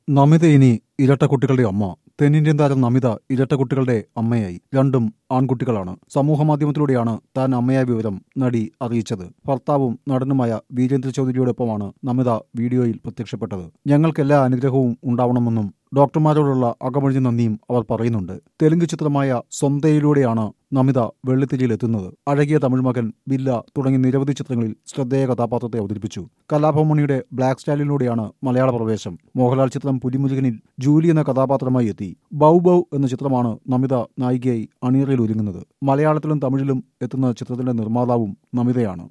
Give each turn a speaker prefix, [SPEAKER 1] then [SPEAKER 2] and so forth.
[SPEAKER 1] നമിത ഇനി ഇരട്ട കുട്ടികളുടെ അമ്മ തെന്നിന്ത്യൻ താരം നമിത ഇരട്ട കുട്ടികളുടെ അമ്മയായി രണ്ടും ആൺകുട്ടികളാണ് സമൂഹമാധ്യമത്തിലൂടെയാണ് താൻ അമ്മയായ വിവരം നടി അറിയിച്ചത് ഭർത്താവും നടനുമായ വീരേന്ദ്ര ചൗധരിയോടൊപ്പമാണ് നമിത വീഡിയോയിൽ പ്രത്യക്ഷപ്പെട്ടത് ഞങ്ങൾക്കെല്ലാ അനുഗ്രഹവും ഉണ്ടാവണമെന്നും ഡോക്ടർമാരോടുള്ള അകമഴിഞ്ഞ നന്ദിയും അവർ പറയുന്നുണ്ട് തെലുങ്ക് ചിത്രമായ സ്വന്തയിലൂടെയാണ് നമിത വെള്ളിത്തിരിയിലെത്തുന്നത് അഴകിയ തമിഴ് മകൻ ബില്ല തുടങ്ങി നിരവധി ചിത്രങ്ങളിൽ ശ്രദ്ധേയ കഥാപാത്രത്തെ അവതരിപ്പിച്ചു കലാഭവമണിയുടെ ബ്ലാക്ക് സ്റ്റാലിലൂടെയാണ് മലയാള പ്രവേശം മോഹൻലാൽ ചിത്രം പുലിമുരുകനിൽ ജൂലി എന്ന കഥാപാത്രമായി എത്തി ബൗ ബൗ എന്ന ചിത്രമാണ് നമിത നായികയായി അണിയറയിൽ ഒരുങ്ങുന്നത് മലയാളത്തിലും തമിഴിലും എത്തുന്ന ചിത്രത്തിന്റെ നിർമ്മാതാവും നമിതയാണ്